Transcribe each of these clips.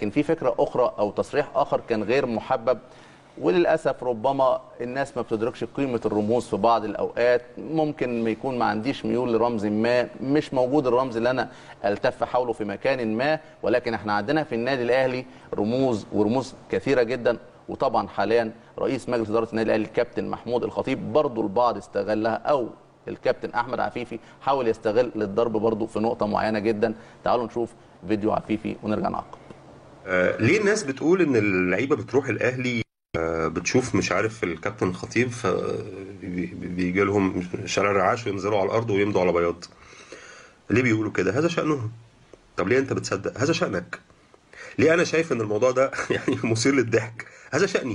لكن في فكره اخرى او تصريح اخر كان غير محبب وللاسف ربما الناس ما بتدركش قيمه الرموز في بعض الاوقات ممكن ما يكون ما عنديش ميول لرمز ما مش موجود الرمز اللي انا التف حوله في مكان ما ولكن احنا عندنا في النادي الاهلي رموز ورموز كثيره جدا وطبعا حاليا رئيس مجلس اداره النادي الاهلي الكابتن محمود الخطيب برضو البعض استغلها او الكابتن احمد عفيفي حاول يستغل للضرب برضو في نقطه معينه جدا تعالوا نشوف فيديو عفيفي ونرجع نعقب آه ليه الناس بتقول ان اللعيبه بتروح الاهلي آه بتشوف مش عارف الكابتن الخطيب فبيجي لهم شارع الرعاش وينزلوا على الارض ويمضوا على بياض ليه بيقولوا كده هذا شأنهم طب ليه انت بتصدق هذا شأنك ليه انا شايف ان الموضوع ده يعني مثير للضحك هذا شأني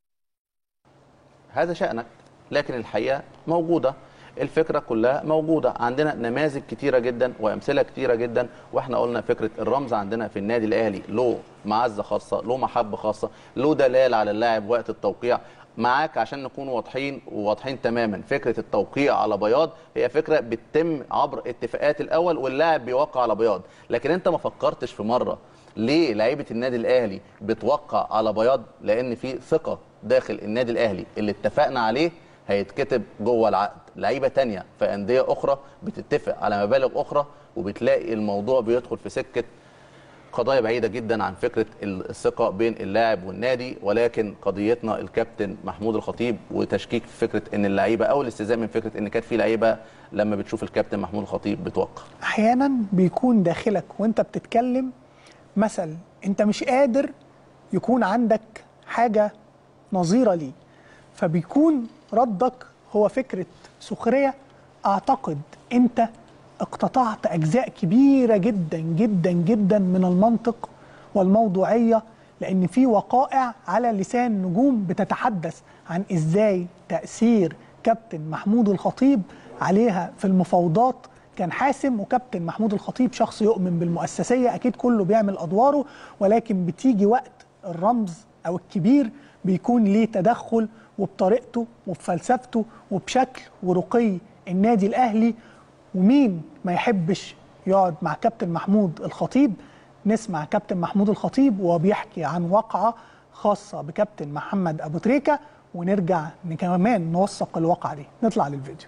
هذا شأنك لكن الحقيقه موجوده الفكره كلها موجوده عندنا نماذج كتيره جدا وامثله كتيره جدا واحنا قلنا فكره الرمز عندنا في النادي الاهلي له معزه خاصه له محبه خاصه له دلال على اللاعب وقت التوقيع معاك عشان نكون واضحين وواضحين تماما فكره التوقيع على بياض هي فكره بتتم عبر اتفاقات الاول واللاعب بيوقع على بياض لكن انت ما فكرتش في مره ليه لعيبه النادي الاهلي بتوقع على بياض لان في ثقه داخل النادي الاهلي اللي اتفقنا عليه هيتكتب جوه العقد لعيبه تانية في انديه اخرى بتتفق على مبالغ اخرى وبتلاقي الموضوع بيدخل في سكه قضايا بعيده جدا عن فكره الثقه بين اللاعب والنادي ولكن قضيتنا الكابتن محمود الخطيب وتشكيك في فكره ان اللعيبه او الاستهزاء من فكره ان كانت في لعيبه لما بتشوف الكابتن محمود الخطيب بتوقع احيانا بيكون داخلك وانت بتتكلم مثل انت مش قادر يكون عندك حاجه نظيره ليه فبيكون ردك هو فكره سخريه اعتقد انت اقتطعت اجزاء كبيره جدا جدا جدا من المنطق والموضوعيه لان في وقائع على لسان نجوم بتتحدث عن ازاي تاثير كابتن محمود الخطيب عليها في المفاوضات كان حاسم وكابتن محمود الخطيب شخص يؤمن بالمؤسسيه اكيد كله بيعمل ادواره ولكن بتيجي وقت الرمز او الكبير بيكون ليه تدخل وبطريقته وبفلسفته وبشكل ورقي النادي الاهلي ومين ما يحبش يقعد مع كابتن محمود الخطيب نسمع كابتن محمود الخطيب وهو بيحكي عن واقعه خاصه بكابتن محمد ابو تريكه ونرجع كمان نوثق الواقعه دي نطلع للفيديو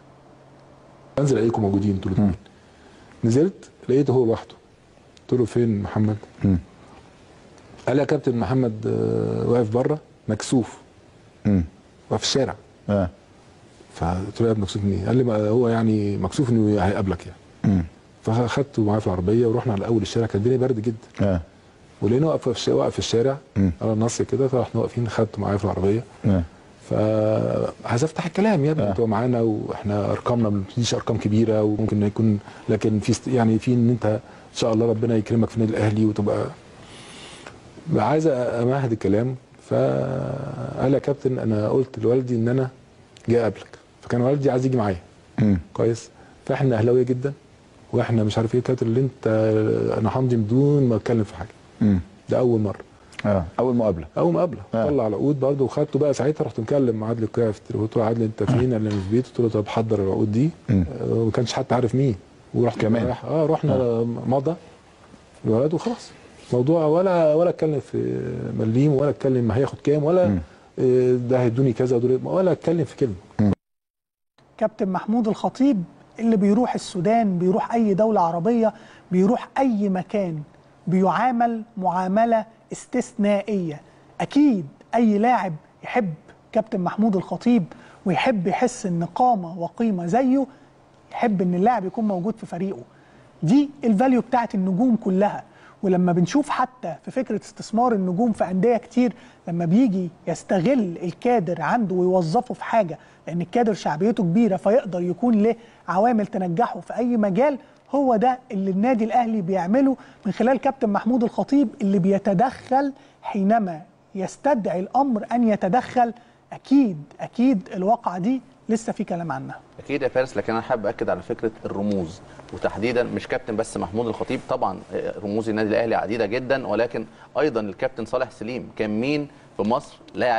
انزل الاقيكم موجودين انتوا الاثنين نزلت لقيته هو لوحده قلت له فين محمد؟ مم. قال لي يا كابتن محمد آه، واقف بره مكسوف مم. واقف في الشارع اه فقلت له يا ابني مكسوف من ايه؟ قال لي ما هو يعني مكسوف انه هيقابلك يعني مم. فاخدته معاه في العربيه ورحنا على اول الشارع كان الدنيا برد جدا اه ولقينا واقف في الش- واقف في الشارع مم. على النص كده فرحنا واقفين خدته معايا في العربيه اه فعايز افتح الكلام يا ابني آه. انتوا معانا واحنا ارقامنا ما بتديش ارقام كبيره وممكن يكون لكن في است- يعني في ان انت ان شاء الله ربنا يكرمك في النادي الاهلي وتبقى عايز امهد الكلام فقال يا كابتن انا قلت لوالدي ان انا جاي اقابلك فكان والدي عايز يجي معايا مم. كويس فاحنا اهلاويه جدا واحنا مش عارف ايه كابتن اللي انت انا همضي بدون ما اتكلم في حاجه مم. ده اول مره اه اول مقابله اول مقابله آه. طلع العقود برضه وخدته بقى ساعتها رحت مكلم عادل القيعي في التليفون قلت له عادل انت فين؟ قال لي انا في البيت قلت له طب حضر العقود دي مم. آه، وما كانش حتى عارف مين ورحت كمان. رايح اه رحنا مضى الولد وخلاص موضوع ولا ولا اتكلم في مليم ولا اتكلم هياخد كام ولا مم. آه، ده هيدوني كذا ودول ولا اتكلم في كلمه كابتن محمود الخطيب اللي بيروح السودان بيروح اي دوله عربيه بيروح اي مكان بيعامل معامله استثنائيه اكيد اي لاعب يحب كابتن محمود الخطيب ويحب يحس ان قامه وقيمه زيه يحب ان اللاعب يكون موجود في فريقه دي الفاليو بتاعت النجوم كلها ولما بنشوف حتى في فكره استثمار النجوم في انديه كتير لما بيجي يستغل الكادر عنده ويوظفه في حاجه لان الكادر شعبيته كبيره فيقدر يكون له عوامل تنجحه في اي مجال هو ده اللي النادي الاهلي بيعمله من خلال كابتن محمود الخطيب اللي بيتدخل حينما يستدعي الامر ان يتدخل اكيد اكيد الواقعه دي لسه في كلام عنها اكيد يا فارس لكن انا حابب اكد على فكره الرموز وتحديدا مش كابتن بس محمود الخطيب طبعا رموز النادي الاهلي عديده جدا ولكن ايضا الكابتن صالح سليم كان مين في مصر لاعب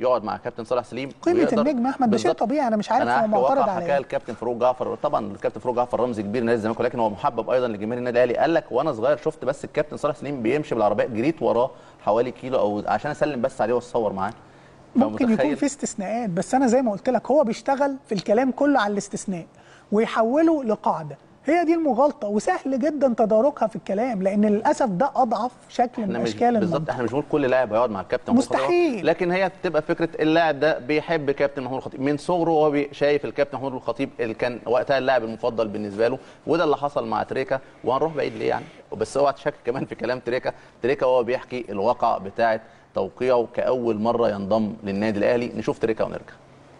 يقعد مع كابتن صالح سليم قيمه ويقدر- النجم يا احمد ده شيء بالظبط. طبيعي انا مش عارف انا هو هحكي معترض واقع على حكايه ايه الكابتن فاروق جعفر طبعا الكابتن فاروق جعفر رمز كبير لنادي الزمالك ولكن هو محبب ايضا لجماهير النادي الاهلي قال لك وانا صغير شفت بس الكابتن صالح سليم بيمشي بالعربيه جريت وراه حوالي كيلو او عشان اسلم بس عليه واتصور معاه ممكن يكون فمتخيل- في استثناءات بس انا زي ما قلت لك هو بيشتغل في الكلام كله على الاستثناء ويحوله لقاعده هي دي المغالطه وسهل جدا تداركها في الكلام لان للاسف ده اضعف شكل من احنا مش اشكال بالظبط المنطق احنا مش بنقول كل لاعب هيقعد مع الكابتن محمود الخطيب. مستحيل. لكن هي بتبقى فكره اللاعب ده بيحب كابتن محمود الخطيب من صغره وهو بي- شايف الكابتن محمود الخطيب اللي كان وقتها اللاعب المفضل بالنسبه له وده اللي حصل مع تريكا وهنروح بعيد ليه يعني بس اوعى تشكك كمان في كلام تريكا تريكا هو بيحكي الواقع بتاعه توقيعه كاول مره ينضم للنادي الاهلي نشوف تريكا ونرجع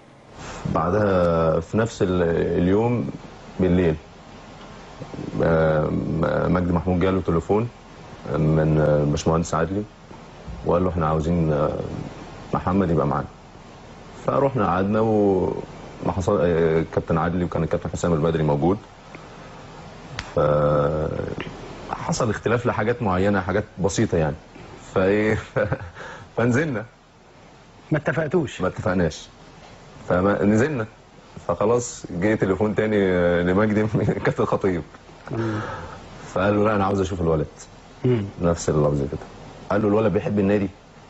بعدها في نفس ال- اليوم بالليل آه، م- مجدي محمود جاله تليفون من آه، الباشمهندس عدلي وقال له احنا عاوزين آه، محمد يبقى معانا فروحنا قعدنا وما حصل آه، كابتن عدلي وكان الكابتن حسام البدري موجود ف حصل اختلاف لحاجات معينه حاجات بسيطه يعني فايه فنزلنا ما اتفقتوش ما اتفقناش فنزلنا فخلاص جه تليفون تاني آه، لمجدي من كابتن خطيب فقال له لا انا عاوز اشوف الولد مم. نفس اللفظ كده قال له الولد بيحب النادي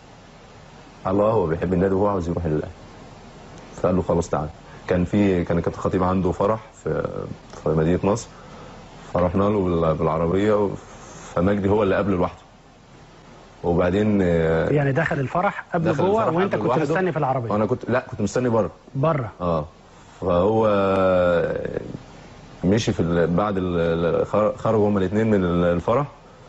قال له اه هو بيحب النادي وهو عاوز يروح للاهلي فقال له خلاص تعالى كان في كان كابتن خطيب عنده فرح في في مدينه نصر فرحنا له بال- بالعربيه فمجدي هو اللي قابله لوحده وبعدين آه، يعني دخل الفرح قبل دخل جوه الفرح وانت قبل كنت لوحده. مستني في العربيه وانا كنت لا كنت مستني بره بره اه فهو مشي في ال- بعد ال- ال- خر- خرجوا هما الاثنين من ال- الفرح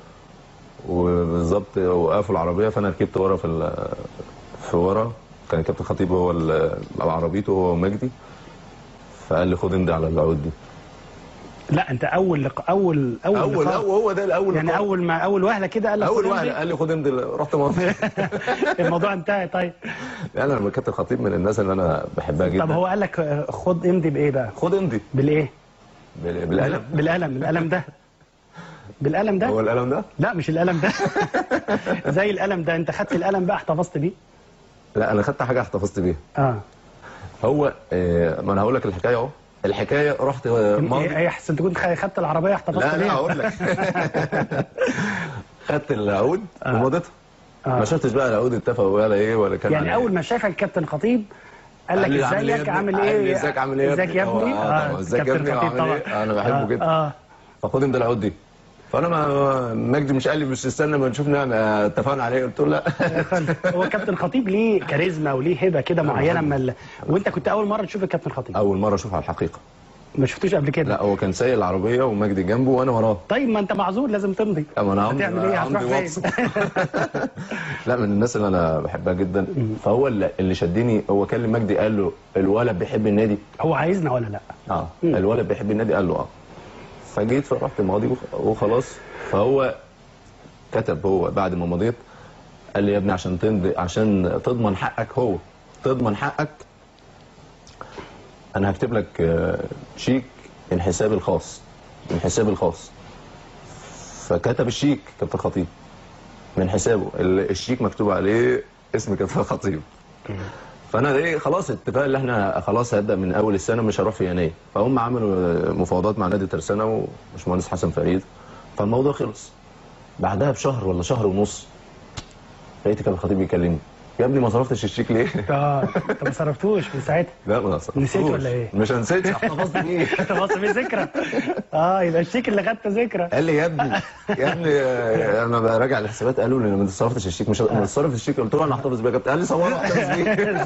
وبالظبط وقفوا العربيه فانا ركبت ورا في ال- في ورا كان الكابتن خطيب هو ال- على عربيته هو ومجدي فقال لي خد امضي على العقود دي لا انت اول لق... اول اول اول لقاء. أول هو ده الاول يعني لقاء. اول ما اول وهله كده قال لك اول خد واحد امضي. قال لي خد امضي رحت مصر الموضوع انتهى طيب يعني انا الكابتن خطيب من الناس اللي انا بحبها جدا طب هو قال لك آه، خد امضي بايه بقى خد امضي بالايه بال- بالقلم بالقلم القلم ده بالقلم ده هو القلم ده لا مش القلم ده زي القلم ده انت خدت القلم بقى احتفظت بيه لا انا خدت حاجه احتفظت بيها اه هو آه، ما انا هقول لك الحكايه اهو الحكايه رحت آه، ماضي ايه احسن تكون خ- خدت العربيه احتفظت لا لا بيها هقول لك خدت العقود آه. ومضيتها آه. ما شفتش بقى العقود اتفقوا ولا ايه ولا كان يعني على اول إيه. ما شافك الكابتن خطيب قال قال لي لك عامل إيه يا ازيك ابني؟ عامل قال ايه لي ازيك عامل ايه يا ازيك يا ابني؟ ابني آه، طبعا. ازيك يا كابتن ابني خطيب وعامل طبعا ايه انا بحبه آه، جدا اه فخد امضي العقود دي فانا ما مجدي مش قال لي مش استنى ما نشوف نعمل آه، اتفقنا عليه قلت له لا هو كابتن خطيب ليه كاريزما وليه هبه كده معينه اما ال... وانت كنت اول مره تشوف الكابتن خطيب اول مره اشوفه على الحقيقه ما شفتوش قبل كده لا هو كان سايق العربيه ومجدي جنبه وانا وراه طيب ما انت معذور لازم تمضي اما انا هتعمل ايه هتروح عندي فين لا من الناس اللي انا بحبها جدا فهو اللي اللي شدني هو كلم مجدي قال له الولد بيحب النادي هو عايزنا ولا لا اه الولد بيحب النادي قال له اه فجيت فرحت ماضي وخ- وخلاص فهو كتب هو بعد ما مضيت قال لي يا ابني عشان تمضي عشان تضمن حقك هو تضمن حقك انا هكتب لك آه، شيك من حسابي الخاص من حسابي الخاص فكتب الشيك كابتن خطيب من حسابه ال- الشيك مكتوب عليه اسم كابتن خطيب فانا ايه خلاص اتفاق اللي احنا خلاص هبدا من اول السنه مش هروح في يناير فهم عملوا مفاوضات مع نادي ترسانه وباشمهندس حسن فريد فالموضوع خلص بعدها بشهر ولا شهر ونص لقيت كابتن خطيب بيكلمني يا ابني ما صرفتش الشيك ليه؟ اه انت ما صرفتوش من ساعتها لا ما صرفتوش نسيت ولا إيه؟ مش هنسيتش احتفظت بيه انت واصل في ذكرى اه يبقى الشيك اللي خدته ذكرى قال لي يا ابني يا ابني آه، انا براجع الحسابات قالوا لي ما صرفتش الشيك مش ما صرفتش الشيك قلت له انا هحتفظ بيه يا كابتن قال لي صوره احتفظ بيه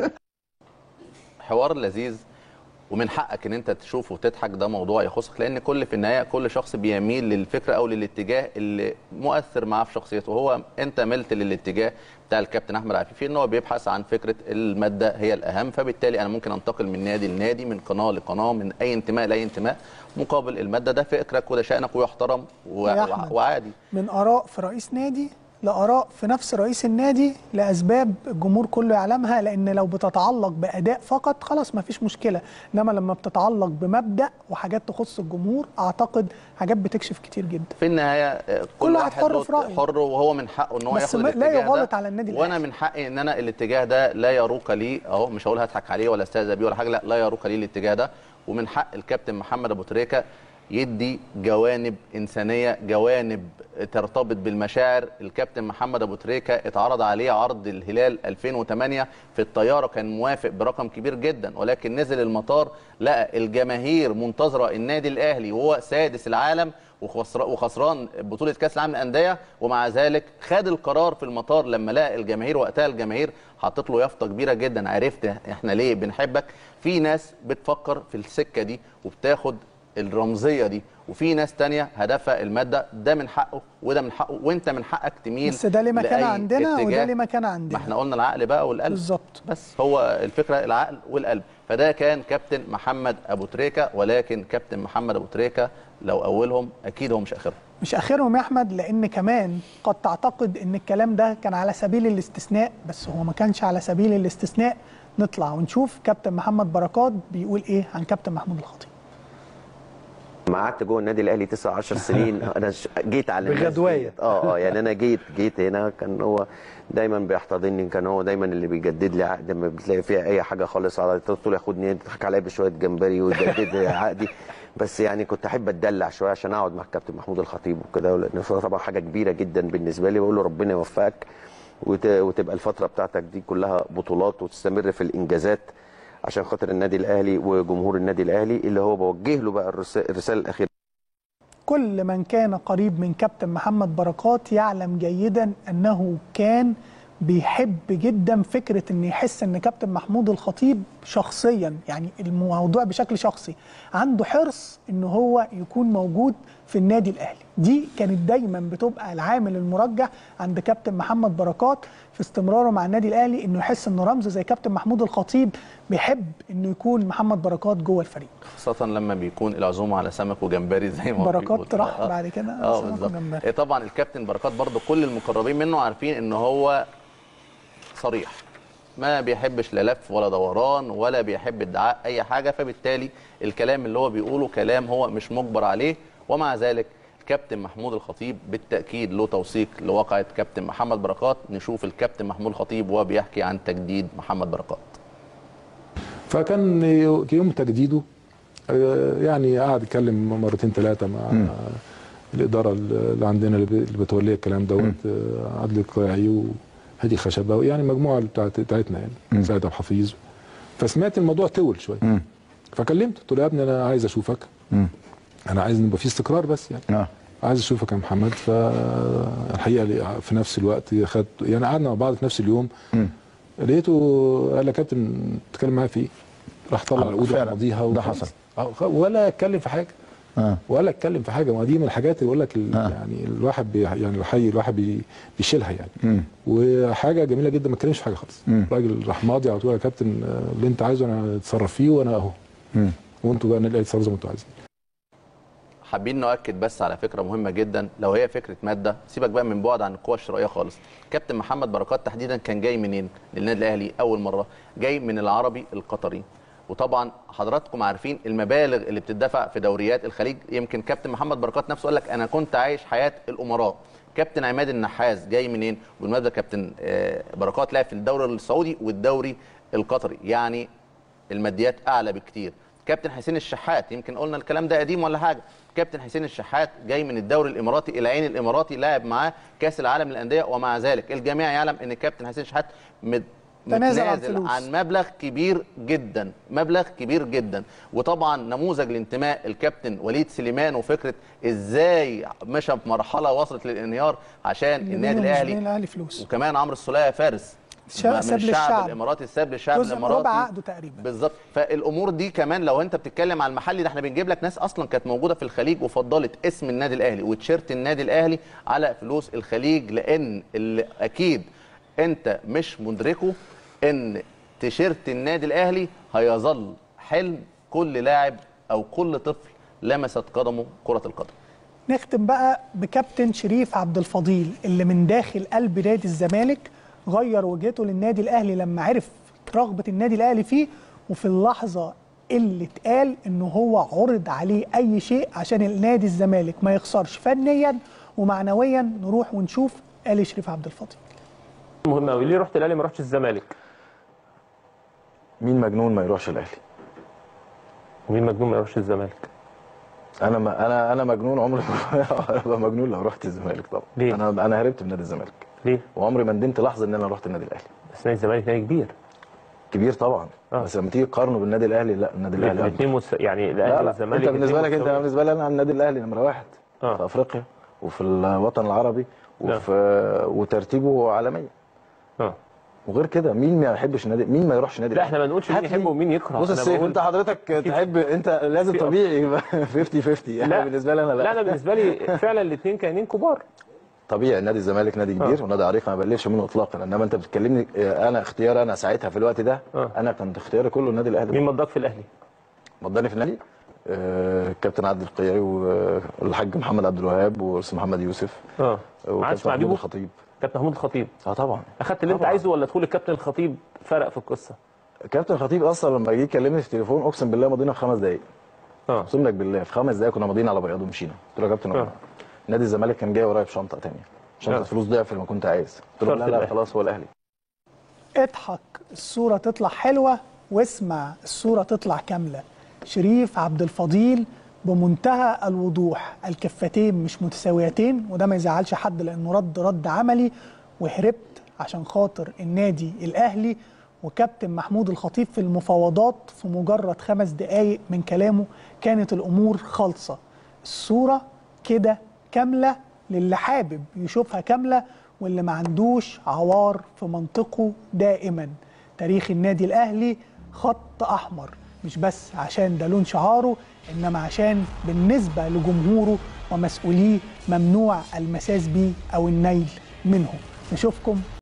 حوار لذيذ ومن حقك ان انت تشوفه وتضحك ده موضوع يخصك لان كل في النهايه كل شخص بيميل للفكره او للاتجاه اللي مؤثر معاه في شخصيته هو انت ملت للاتجاه بتاع الكابتن احمد عفيفي ان هو بيبحث عن فكره الماده هي الاهم فبالتالي انا ممكن انتقل من نادي لنادي من قناه لقناه من اي انتماء لاي انتماء مقابل الماده ده فكرك وده شانك ويحترم و... يا أحمد. وعادي من اراء في رئيس نادي لاراء في نفس رئيس النادي لاسباب الجمهور كله يعلمها لان لو بتتعلق باداء فقط خلاص ما فيش مشكله انما لما بتتعلق بمبدا وحاجات تخص الجمهور اعتقد حاجات بتكشف كتير جدا في النهايه آه، كل واحد حر له في رأيه. حر وهو من حقه ان هو بس ياخد ما- لا الاتجاه يغالط ده على النادي وانا الأهلي. من حقي ان انا الاتجاه ده لا يروق لي اهو مش هقول هضحك عليه ولا استهزأ بيه ولا حاجه لا لا يروق لي الاتجاه ده ومن حق الكابتن محمد ابو تريكه يدي جوانب انسانيه جوانب ترتبط بالمشاعر الكابتن محمد ابو تريكه اتعرض عليه عرض الهلال 2008 في الطياره كان موافق برقم كبير جدا ولكن نزل المطار لقى الجماهير منتظره النادي الاهلي وهو سادس العالم وخسر- وخسران بطوله كاس العالم للانديه ومع ذلك خد القرار في المطار لما لقى الجماهير وقتها الجماهير حطت له يافطه كبيره جدا عرفت احنا ليه بنحبك في ناس بتفكر في السكه دي وبتاخد الرمزيه دي وفي ناس تانية هدفها الماده ده من حقه وده من حقه وانت من حقك تميل بس ده ليه مكان لأي عندنا وده اتجاه. ليه مكان ما عندنا احنا قلنا العقل بقى والقلب بالظبط بس هو الفكره العقل والقلب فده كان كابتن محمد ابو تريكه ولكن كابتن محمد ابو تريكه لو اولهم اكيد هو مش اخرهم مش اخرهم يا احمد لان كمان قد تعتقد ان الكلام ده كان على سبيل الاستثناء بس هو ما كانش على سبيل الاستثناء نطلع ونشوف كابتن محمد بركات بيقول ايه عن كابتن محمود الخطيب ما قعدت جوه النادي الاهلي 9 10 سنين انا ش- جيت على الناس بغدواية. ديت. اه اه يعني انا جيت جيت هنا كان هو دايما بيحتضنني كان هو دايما اللي بيجدد لي عقد ما بتلاقي فيها اي حاجه خالص على طول ياخدني يضحك عليا بشويه جمبري ويجدد لي عقدي بس يعني كنت احب اتدلع شويه عشان اقعد مع الكابتن محمود الخطيب وكده لان هو طبعا حاجه كبيره جدا بالنسبه لي بقول له ربنا يوفقك وت- وتبقى الفتره بتاعتك دي كلها بطولات وتستمر في الانجازات عشان خاطر النادي الاهلي وجمهور النادي الاهلي اللي هو بوجه له بقى الرسا- الرساله الاخيره كل من كان قريب من كابتن محمد بركات يعلم جيدا انه كان بيحب جدا فكره ان يحس ان كابتن محمود الخطيب شخصيا يعني الموضوع بشكل شخصي عنده حرص ان هو يكون موجود في النادي الاهلي دي كانت دايما بتبقى العامل المرجح عند كابتن محمد بركات في استمراره مع النادي الاهلي انه يحس ان رمز زي كابتن محمود الخطيب بيحب انه يكون محمد بركات جوه الفريق خاصة لما بيكون العزومة على سمك وجمبري زي ما هو بركات بيقول. راح آه. بعد كده اه سمك بالظبط وجمبري. إيه طبعا الكابتن بركات برضو كل المقربين منه عارفين ان هو صريح ما بيحبش لا لف ولا دوران ولا بيحب ادعاء اي حاجه فبالتالي الكلام اللي هو بيقوله كلام هو مش مجبر عليه ومع ذلك الكابتن محمود الخطيب بالتاكيد له توثيق لواقعه كابتن محمد بركات نشوف الكابتن محمود الخطيب وهو بيحكي عن تجديد محمد بركات فكان يوم تجديده آه، يعني قعد يتكلم مرتين ثلاثه مع الاداره اللي عندنا اللي ب- اللي بتولي الكلام دوت آه، عادل القيعي وهادي خشبه يعني مجموعه بتاعت بتاعتنا يعني سيد عبد الحفيظ فسمعت الموضوع طول شويه فكلمت قلت له يا ابني انا عايز اشوفك انا عايز نبقى في استقرار بس يعني اه عايز اشوفك يا محمد فالحقيقه في نفس الوقت خدت يعني قعدنا مع بعض في نفس اليوم لقيته قال لي يا كابتن بتتكلم معايا في ايه؟ راح طلع آه، العقود فعلا. وماضيها ده وخلاص. حصل. آه، خ- ولا اتكلم في حاجه اه ولا اتكلم في حاجه ما دي من الحاجات اللي بقول لك ال- آه. يعني الواحد بي يعني الحي الواحد بي بيشيلها يعني مم. وحاجه جميله جدا ما اتكلمش في حاجه خالص مم. الراجل راح ماضي على طول يا كابتن آه، اللي انت عايزه انا اتصرف فيه وانا اهو مم. وانتوا بقى نلاقي تصرفوا زي ما انتوا عايزين حابين نؤكد بس على فكره مهمه جدا لو هي فكره ماده سيبك بقى من بعد عن القوى الشرائيه خالص كابتن محمد بركات تحديدا كان جاي منين للنادي الاهلي اول مره جاي من العربي القطري وطبعا حضراتكم عارفين المبالغ اللي بتدفع في دوريات الخليج يمكن كابتن محمد بركات نفسه قال لك انا كنت عايش حياه الامراء كابتن عماد النحاس جاي منين بالمناسبه كابتن آه، بركات لعب في الدوري السعودي والدوري القطري يعني الماديات اعلى بكتير كابتن حسين الشحات يمكن قلنا الكلام ده قديم ولا حاجه كابتن حسين الشحات جاي من الدوري الاماراتي العين الاماراتي لاعب معاه كاس العالم للانديه ومع ذلك الجميع يعلم ان كابتن حسين الشحات مد تنازل عن متنازل فلوس. عن مبلغ كبير جدا مبلغ كبير جدا وطبعا نموذج لانتماء الكابتن وليد سليمان وفكره ازاي مشى في مرحله وصلت للانهيار عشان النادي مش الاهلي بين الاهلي فلوس وكمان عمرو السوليه فارس شا- من ساب الشعب للشعب. الاماراتي ساب للشعب جزء من الاماراتي ربع عقده تقريبا بالظبط فالامور دي كمان لو انت بتتكلم على المحلي ده احنا بنجيب لك ناس اصلا كانت موجوده في الخليج وفضلت اسم النادي الاهلي وتيشيرت النادي الاهلي على فلوس الخليج لان اللي اكيد انت مش مدركه ان تيشيرت النادي الاهلي هيظل حلم كل لاعب او كل طفل لمست قدمه كره القدم نختم بقى بكابتن شريف عبد الفضيل اللي من داخل قلب نادي الزمالك غير وجهته للنادي الاهلي لما عرف رغبه النادي الاهلي فيه وفي اللحظه اللي اتقال ان هو عرض عليه اي شيء عشان النادي الزمالك ما يخسرش فنيا ومعنويا نروح ونشوف قال شريف عبد الفضيل مهم قوي ليه رحت الاهلي ما رحتش الزمالك مين مجنون ما يروحش الاهلي ومين مجنون ما يروحش الزمالك انا ما انا انا مجنون عمري ما ابقى مجنون لو رحت الزمالك طبعا ليه؟ انا انا هربت من نادي الزمالك ليه وعمري ما ندمت لحظه ان انا رحت النادي الاهلي بس نادي الزمالك نادي كبير كبير طبعا آه. بس لما تيجي تقارنه بالنادي الاهلي لا النادي الاهلي أكبر. الاثنين مس... يعني لا الاهلي لا والزمالك انت بالنسبه الاتنين لك انت مستوى- بالنسبه لي انا النادي الاهلي نمره واحد آه. في افريقيا وفي الوطن العربي نعم. وفي وترتيبه عالميا اه وغير كده مين ما يحبش النادي مين ما يروحش النادي لا الأهلي؟ احنا ما نقولش مين هات لي- يحب ومين يكره بص أنا السيف بقول- انت حضرتك تحب انت لازم في طبيعي يبقى 50 50 احنا لا. بالنسبه لي انا لا لا انا بالنسبه لي فعلا الاثنين كيانين كبار طبيعي نادي الزمالك نادي كبير آه. ونادي عريق ما بقللش منه اطلاقا انما انت بتكلمني اه، انا اختيار انا ساعتها في الوقت ده آه. انا كنت اختياري كله النادي الاهلي مين مضاك في الاهلي مضاني في النادي اه، الكابتن عادل القيعي والحاج محمد عبد الوهاب والاستاذ محمد يوسف اه ما وكابتن عادش مع محمود بيبو الخطيب كابتن محمود الخطيب اه طبعا اخدت اللي انت طبعاً. عايزه ولا دخول الكابتن الخطيب فرق في القصه كابتن الخطيب اصلا لما جه يكلمني في التليفون اقسم بالله مضينا في خمس دقائق اه اقسم لك بالله في خمس دقائق كنا ماضيين على بياض ومشينا قلت له يا كابتن آه. نادي الزمالك كان جاي ورايا بشنطه ثانيه شنطه آه. فلوس ضعف لما كنت عايز قلت له شرط لا لا الأهلي. خلاص هو الاهلي اضحك الصورة تطلع حلوة واسمع الصورة تطلع كاملة شريف عبد الفضيل بمنتهى الوضوح الكفتين مش متساويتين وده ما يزعلش حد لانه رد رد عملي وهربت عشان خاطر النادي الاهلي وكابتن محمود الخطيب في المفاوضات في مجرد خمس دقايق من كلامه كانت الامور خالصه الصوره كده كامله للي حابب يشوفها كامله واللي ما عندوش عوار في منطقه دائما تاريخ النادي الاهلي خط احمر مش بس عشان ده لون شعاره انما عشان بالنسبه لجمهوره ومسؤوليه ممنوع المساس بيه او النيل منه نشوفكم